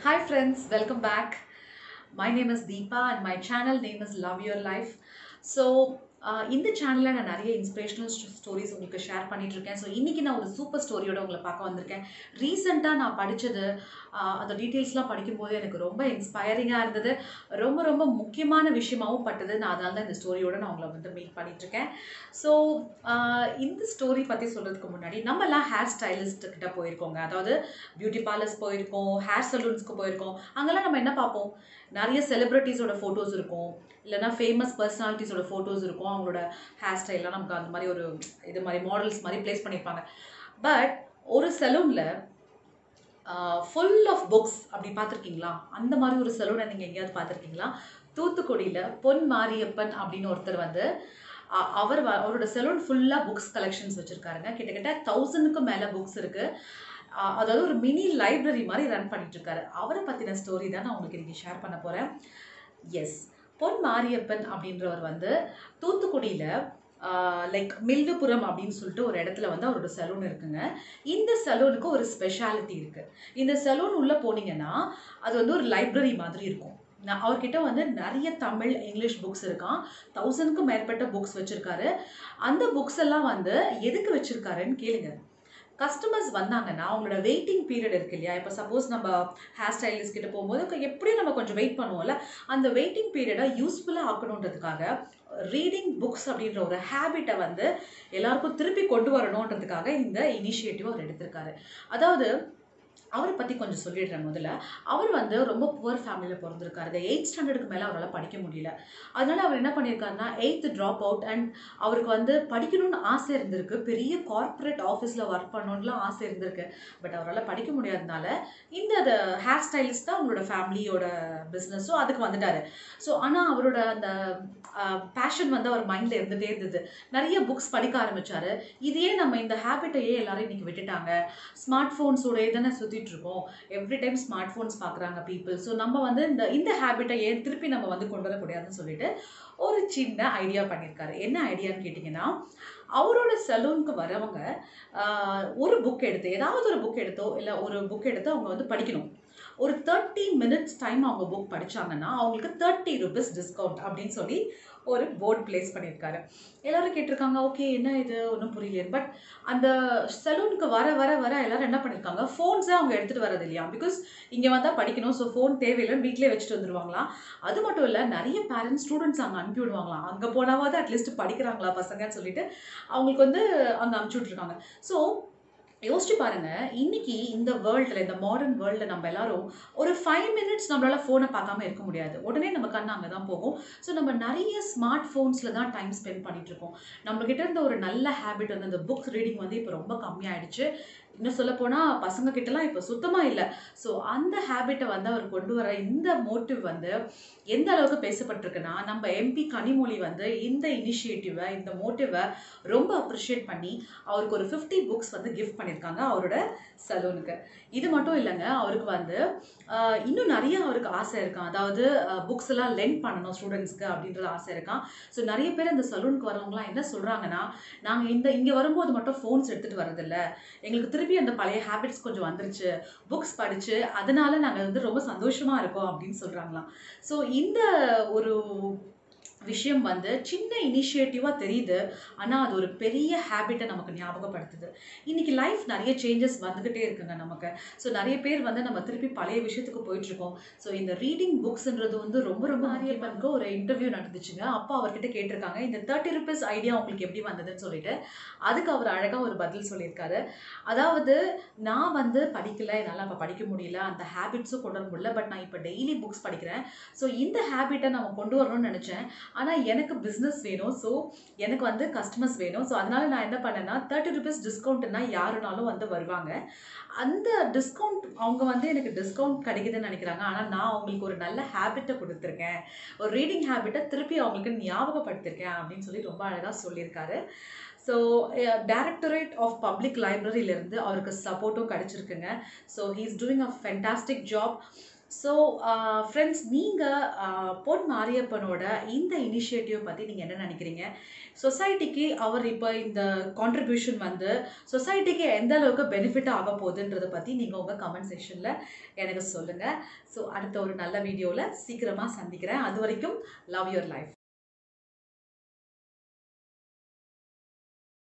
Hi friends, welcome back. My name is Deepa and my channel name is Love Your Life. So இந்த சேனலில் நான் நிறைய inspirational stories உங்களுக்கு share பண்ணிட்டு இருக்கேன் ஸோ இன்றைக்கி நான் ஒரு சூப்பர் ஸ்டோரியோட உங்களை பார்க்க வந்திருக்கேன் ரீசெண்டாக நான் படித்தது அந்த டீட்டெயில்ஸ்லாம் படிக்கும்போது எனக்கு ரொம்ப இன்ஸ்பைரிங்காக இருந்தது ரொம்ப ரொம்ப முக்கியமான விஷயமாகவும் பட்டது நான் அதனால தான் இந்த ஸ்டோரியோட நான் உங்களை வந்து மீட் பண்ணிகிட்ருக்கேன் ஸோ இந்த ஸ்டோரி பற்றி சொல்கிறதுக்கு முன்னாடி நம்மலாம் ஹேர் ஸ்டைலிஸ்ட் கிட்ட போயிருக்கோங்க அதாவது பியூட்டி பார்லர்ஸ் போயிருக்கோம் ஹேர் சலூன்ஸ்க்கு போயிருக்கோம் அங்கெல்லாம் நம்ம என்ன பார்ப்போம் நிறைய செலிப்ரிட்டிஸோட ஃபோட்டோஸ் இருக்கும் இல்லைனா ஃபேமஸ் பர்சனாலிட்டிஸோட ஃபோட்டோஸ் இருக்கும் அவங்களோட ஹேர் ஸ்டைல்லாம் நமக்கு அந்த மாதிரி ஒரு இது மாதிரி மாடல்ஸ் மாதிரி ப்ளேஸ் பண்ணியிருப்பாங்க பட் ஒரு சலூனில் ஃபுல் ஆஃப் புக்ஸ் அப்படி பார்த்துருக்கீங்களா அந்த மாதிரி ஒரு சலூனை நீங்கள் எங்கேயாவது பார்த்துருக்கீங்களா தூத்துக்குடியில் பொன் மாரியப்பன் அப்படின்னு ஒருத்தர் வந்து அ- அவர் வ- அவரோட செலூன் ஃபுல்லாக புக்ஸ் கலெக்ஷன்ஸ் வச்சுருக்காருங்க கிட்டத்தட்ட தௌசண்ட்க்கும் மேலே புக்ஸ் இருக்குது அதாவது ஒரு மினி லைப்ரரி மாதிரி ரன் பண்ணிட்டு இருக்காரு அவரை பற்றின ஸ்டோரி தான் நான் உங்களுக்கு இன்றைக்கி ஷேர் பண்ண போகிறேன் எஸ் பொன் மாரியப்பன் அப்படின்றவர் வந்து தூத்துக்குடியில் லைக் மில்லுபுரம் அப்படின்னு சொல்லிட்டு ஒரு இடத்துல வந்து அவரோட சலூன் இருக்குங்க இந்த சலூனுக்கு ஒரு ஸ்பெஷாலிட்டி இருக்குது இந்த சலூன் உள்ளே போனீங்கன்னா அது வந்து ஒரு லைப்ரரி மாதிரி இருக்கும் நான் அவர்கிட்ட வந்து நிறைய தமிழ் இங்கிலீஷ் புக்ஸ் இருக்கான் தௌசண்ட்க்கும் மேற்பட்ட புக்ஸ் வச்சுருக்காரு அந்த புக்ஸ் எல்லாம் வந்து எதுக்கு வச்சுருக்காருன்னு கேளுங்க கஸ்டமர்ஸ் வந்தாங்கன்னா அவங்களோட வெயிட்டிங் பீரியட் இருக்கு இல்லையா இப்போ சப்போஸ் நம்ம ஹேர் ஸ்டைலிஸ்ட் கிட்ட போகும்போது க- எப்படியும் நம்ம கொஞ்சம் வெயிட் பண்ணுவோம்ல அந்த வெயிட்டிங் பீரியடை யூஸ்ஃபுல்லாக ஆக்கணுன்றதுக்காக ரீடிங் புக்ஸ் அப்படின்ற ஒரு ஹேபிட்டை வந்து எல்லாருக்கும் திருப்பி கொண்டு வரணுன்றதுக்காக இந்த இனிஷியேட்டிவ் அவர் எடுத்திருக்காரு அதாவது அவரை பற்றி கொஞ்சம் சொல்லிடுறேன் முதல்ல அவர் வந்து ரொம்ப புவர் ஃபேமிலியில் பிறந்திருக்காரு எயிட் ஸ்டாண்டர்டுக்கு மேலே அவரால் படிக்க முடியல அதனால அவர் என்ன பண்ணியிருக்காருன்னா எயித்து ட்ராப் அவுட் அண்ட் அவருக்கு வந்து படிக்கணும்னு ஆசை இருந்திருக்கு பெரிய கார்ப்பரேட் ஆஃபீஸில் ஒர்க் பண்ணணும்லாம் ஆசை இருந்திருக்கு பட் அவரால் படிக்க முடியாதனால இந்த ஹேர் ஸ்டைலிஸ்ட் தான் அவங்களோட ஃபேமிலியோட பிஸ்னஸோ அதுக்கு வந்துட்டாரு ஸோ ஆனால் அவரோட அந்த பேஷன் வந்து அவர் மைண்டில் இருந்துகிட்டே இருந்தது நிறைய புக்ஸ் படிக்க ஆரம்பிச்சாரு இதையே நம்ம இந்த ஹேபிட்டையே எல்லாரும் இன்னைக்கு விட்டுட்டாங்க ஸ்மார்ட் ஃபோன்ஸோடய தானே சுற்றிட்டு இருக்கோம் எவ்ரி டைம் ஸ்மார்ட் ஃபோன்ஸ் பார்க்குறாங்க பீப்புள் ஸோ நம்ம வந்து இந்த இந்த ஹேபிட்டை ஏன் திருப்பி நம்ம வந்து கொண்டு வரக்கூடாதுன்னு சொல்லிட்டு ஒரு சின்ன ஐடியா பண்ணியிருக்காரு என்ன ஐடியான்னு கேட்டிங்கன்னா அவரோட சலூனுக்கு வரவங்க ஆஹ், ஒரு புக் எடுத்து ஏதாவது ஒரு புக் எடுத்தோ இல்லை ஒரு புக் எடுத்து அவங்க வந்து படிக்கணும் ஒரு தேர்ட்டி மினிட்ஸ் டைம் அவங்க புக் படிச்சாங்கன்னா அவங்களுக்கு தேர்ட்டி ருபீஸ் டிஸ்கவுண்ட் அப்படின்னு சொல்லி ஒரு போர்ட் பிளேஸ் பண்ணியிருக்காரு எல்லாரும் கேட்டிருக்காங்க ஓகே என்ன இது ஒன்றும் புரியலையே பட் அந்த சலூனுக்கு வர வர வர எல்லாரும் என்ன பண்ணியிருக்காங்க ஃபோன்ஸே அவங்க எடுத்துகிட்டு வரது இல்லையா பிகாஸ் இங்கே வந்தால் படிக்கணும் ஸோ ஃபோன் தேவையில்லைன்னு வீட்டிலே வச்சுட்டு வந்துருவாங்களாம் அது மட்டும் இல்லை நிறைய பேரண்ட்ஸ் ஸ்டூடெண்ட்ஸ் அங்கே அனுப்பி விடுவாங்களாம் அங்கே போனாவது அட்லீஸ்ட் படிக்கிறாங்களா பசங்கன்னு சொல்லிட்டு அவங்களுக்கு வந்து அங்கே அனுப்பிச்சி விட்ருக்காங்க ஸோ யோசிச்சு பாருங்க இன்னைக்கு இந்த வேர்ல்டில் இந்த மாடர்ன் வேர்ல்டில் நம்ம எல்லாரும் ஒரு ஃபைவ் மினிட்ஸ் நம்மளால ஃபோனை பார்க்காம இருக்க முடியாது உடனே நம்ம கண்ணு அங்கே தான் போகும் ஸோ நம்ம நிறைய ஸ்மார்ட் ஃபோன்ஸில் தான் டைம் ஸ்பெண்ட் பண்ணிட்டு இருக்கோம் நம்மக்கிட்ட இருந்த ஒரு நல்ல ஹேபிட் வந்து இந்த புக்ஸ் ரீடிங் வந்து இப்போ ரொம்ப கம்மியாயிடுச்சு இன்னும் சொல்ல போனால் பசங்க கிட்டலாம் இப்போ சுத்தமாக இல்லை ஸோ அந்த ஹேபிட்டை வந்து அவர் கொண்டு வர இந்த மோட்டிவ் வந்து எந்த அளவுக்கு பேசப்பட்டிருக்குன்னா நம்ம எம்பி கனிமொழி வந்து இந்த இனிஷியேட்டிவை இந்த மோட்டிவை ரொம்ப அப்ரிஷியேட் பண்ணி அவருக்கு ஒரு ஃபிஃப்டி புக்ஸ் வந்து கிஃப்ட் பண்ணியிருக்காங்க அவரோட சலூனுக்கு இது மட்டும் இல்லைங்க அவருக்கு வந்து ஆஹ், இன்னும் நிறைய அவருக்கு ஆசை இருக்கான் அதாவது புக்ஸ் எல்லாம் லென்த் பண்ணணும் ஸ்டூடெண்ட்ஸ்க்கு அப்படின்றது ஆசை இருக்கான் ஸோ நிறைய பேர் இந்த சலூனுக்கு வரவங்களாம் என்ன சொல்கிறாங்கன்னா நாங்கள் இந்த இங்கே வரும்போது மட்டும் ஃபோன்ஸ் எடுத்துகிட்டு வரதில்ல எங்களுக்கு திருப்பி அந்த பழைய ஹேபிட்ஸ் கொஞ்சம் வந்துருச்சு புக்ஸ் படித்து அதனால நாங்கள் வந்து ரொம்ப சந்தோஷமாக இருக்கோம் அப்படின்னு சொல்கிறாங்களாம் ஸோ இந்த ஒரு விஷயம் வந்து சின்ன இனிஷியேட்டிவாக தெரியுது ஆனால் அது ஒரு பெரிய ஹேபிட்டை நமக்கு ஞாபகப்படுத்துது இன்னைக்கு லைஃப் நிறைய சேஞ்சஸ் வந்துக்கிட்டே இருக்குங்க நமக்கு ஸோ நிறைய பேர் வந்து நம்ம திருப்பி பழைய விஷயத்துக்கு போயிட்டு இருக்கோம் ஸோ இந்த ரீடிங் புக்ஸ்ன்றது வந்து ரொம்ப ரொம்ப ஆரியப்பனுக்கு ஒரு இன்டர்வியூ நடந்துச்சுங்க அப்போ அவர்கிட்ட கேட்டிருக்காங்க இந்த தேர்ட்டி ருபீஸ் ஐடியா உங்களுக்கு எப்படி வந்ததுன்னு சொல்லிட்டு அதுக்கு அவர் அழகாக ஒரு பதில் சொல்லியிருக்காரு அதாவது நான் வந்து படிக்கல என்னால் அப்போ படிக்க முடியல அந்த ஹேபிட்ஸும் கொண்டு வர முடியல பட் நான் இப்போ டெய்லி புக்ஸ் படிக்கிறேன் ஸோ இந்த ஹேபிட்டை நம்ம கொண்டு வரணும்னு நினச்சேன் ஆனால் எனக்கு பிஸ்னஸ் வேணும் ஸோ எனக்கு வந்து கஸ்டமர்ஸ் வேணும் ஸோ அதனால நான் என்ன பண்ணேன்னா தேர்ட்டி ருபீஸ் டிஸ்கவுண்ட்னா யாருனாலும் வந்து வருவாங்க அந்த டிஸ்கவுண்ட் அவங்க வந்து எனக்கு டிஸ்கவுண்ட் கிடைக்குதுன்னு நினைக்கிறாங்க ஆனால் நான் அவங்களுக்கு ஒரு நல்ல ஹேபிட்டை கொடுத்துருக்கேன் ஒரு ரீடிங் ஹேபிட்டை திருப்பி அவங்களுக்கு ஞாபகப்படுத்திருக்கேன் அப்படின்னு சொல்லி ரொம்ப அழகாக சொல்லியிருக்காரு ஸோ டைரக்டரேட் ஆஃப் பப்ளிக் லைப்ரரியிலேருந்து அவருக்கு சப்போர்ட்டும் கிடச்சிருக்குங்க so he is doing a fantastic job so friends நீங்கள் பொன் மாரியப்பனோட இந்த இனிஷியேட்டிவ் பற்றி நீங்கள் என்ன நினைக்கிறீங்க சொசைட்டிக்கு அவர் இப்போ இந்த கான்ட்ரிபியூஷன் வந்து சொசைட்டிக்கு எந்த அளவுக்கு பெனிஃபிட் ஆக போகுதுன்றதை பற்றி நீங்கள் உங்கள் கமெண்ட் செக்ஷனில் எனக்கு சொல்லுங்கள் ஸோ அடுத்த ஒரு நல்ல வீடியோவில் சீக்கிரமாக சந்திக்கிறேன் அது வரைக்கும் லவ் யுவர் லைஃப்